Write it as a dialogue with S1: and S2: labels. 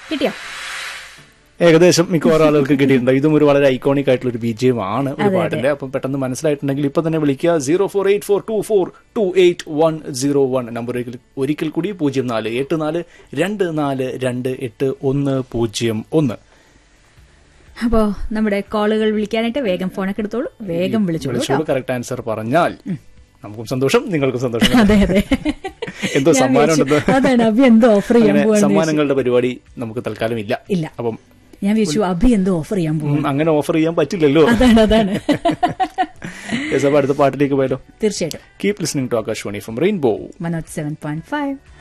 S1: കിട്ടിയോ
S2: ഏകദേശം മിക്കവാറും ആളുകൾക്ക് കിട്ടിയിട്ടുണ്ട് ഇതും ഒരു വളരെ ഐക്കോണിക് ആയിട്ടുള്ള ഒരു ബീജമാണ് ഒരു പാട്ടിന്റെ അപ്പം പെട്ടെന്ന് മനസ്സിലായിട്ടുണ്ടെങ്കിൽ ഇപ്പൊ തന്നെ വിളിക്കുക zero four eight four two four two eight one zero one number ഒരിക്കൽ- ഒരിക്കൽ കൂടി പൂജ്യം നാല് എട്ട് നാല് രണ്ട് നാല് രണ്ട് എട്ട് ഒന്ന് പൂജ്യം ഒന്ന്
S1: അപ്പോ നമ്മുടെ കോളുകൾ വിളിക്കാനായിട്ട് വേഗം ഫോണൊക്കെ എടുത്തോളൂ വേഗം വിളിച്ചോളൂ
S2: വിളിച്ചോളൂ കറക്റ്റ് ആൻസർ പറഞ്ഞാൽ നമുക്കും സന്തോഷം നിങ്ങൾക്കും സന്തോഷം
S1: അതെ അതെ
S2: എന്തോ
S1: ഞാൻ
S2: സമ്മാനം
S1: വിചാരിച്ചു,
S2: ഉണ്ടെന്ന്
S1: അതാണ് അഭി എന്തോ ഓഫർ ചെയ്യാൻ
S2: അങ്ങനെ
S1: പോവാന്ന്
S2: സമ്മാനങ്ങളുടെ പരിപാടി നമുക്ക് തൽക്കാലം ഇല്ല
S1: ഇല്ല.
S2: അപ്പം
S1: ഞാൻ വിചാരിച്ചു അഭി എന്തോ ഓഫർ ചെയ്യാൻ പോകും
S2: ഉം, അങ്ങനെ ഓഫർ ചെയ്യാൻ പറ്റില്ലല്ലോ
S1: അതാണ് അതാണ്
S2: Yes, അപ്പൊ അടുത്ത പാട്ടിലേക്ക് പോയാലോ
S1: തീർച്ചയായിട്ടും
S2: keep listening to Akashvani from rainbow
S1: one nought seven point five